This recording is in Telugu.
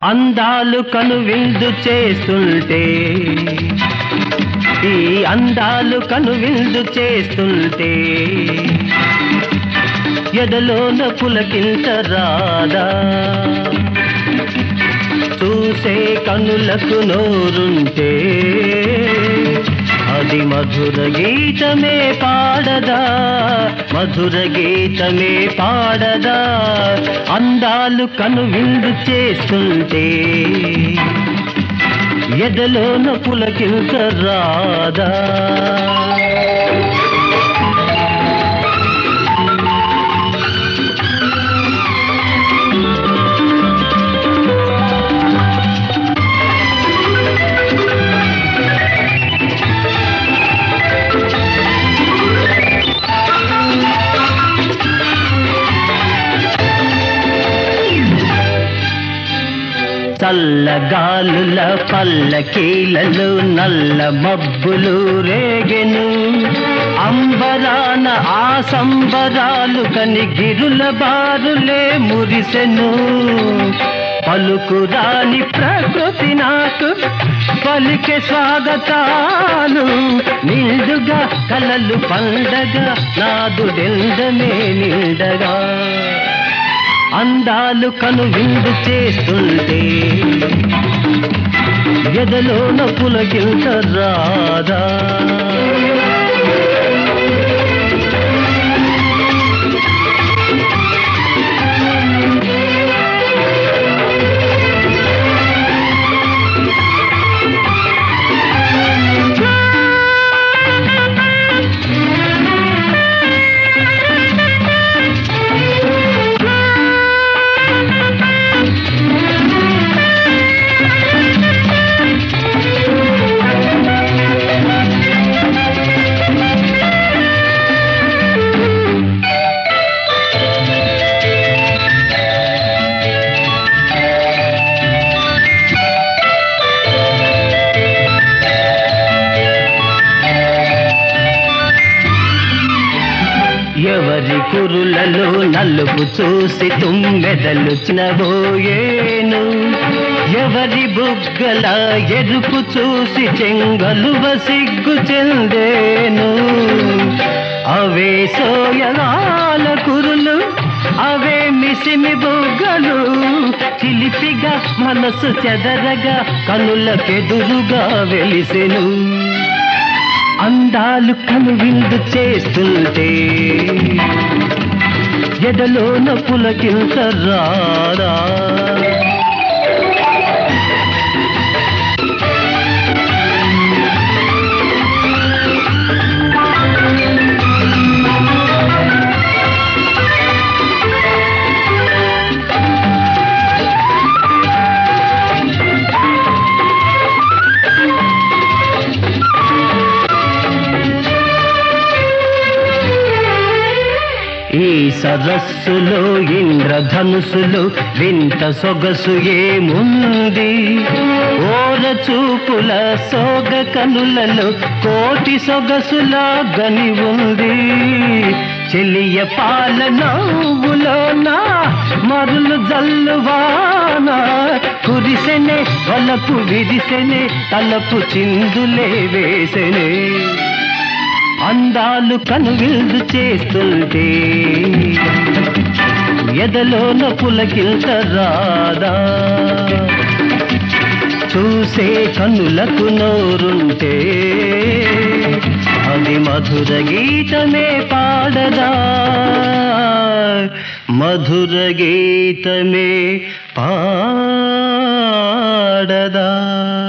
అందాలు కను విందు చేస్తుంటే ఈ అందాలు కను విందు చేస్తుంటే ఎదలోన పులకింత రాదా చూసే కనులకు నోరుంటే అది మధుర గీతమే పాడదా మధుర గీతమే పాడదా అందాలు కను విందు చేస్తుంటే ఎదలోన పులకింత రాదా చల్లగాలుల పల్లకీలలు నల్ల మబ్బులు రేగెను అంబరాన ఆ సంబరాలు కని గిరుల బారులే మురిసెను పలుకురాని ప్రకృతి నాకు పలికే స్వాగతాలు నిండుగా కలలు పండగ నాదు డెండమే నిండగా అందాలు కను విందు చేస్తుంటే ఎదలోన పులకింత రాదా ఎవరి కురులలో నలుపు చూసి తుమ్మెదలు చినబోయేను ఎవరి బుగ్గల ఎరుపు చూసి చెంగలువ సిగ్గు చెందేను అవే సోయగాల కురులు అవే మిసిమి బుగ్గలు చిలిపిగా మనసు చెదరగా కనులకెదురుగా వెలిసెను అందాలు కను విందు చేస్తుంటే ఎదలోన పులకింత రారా ఈ సరస్సులో ఇంద్రధనుసులు వింత సొగసు ఏముంది ఓర చూపుల సోగ కనులలో కోటి సొగసుల గని ఉంది చెలియ పాల నవ్వులోన మరులు జల్లువాన కురిసెనే వలపు విరిసెనే తలపు చిందులే వేసెనే అందాలు కనువిందు చేస్తుంటే ఎదలోన పులకింత రాదా చూసే కనులకు నోరుంటే అది మధుర గీతమే పాడదా మధుర గీతమే పాడదా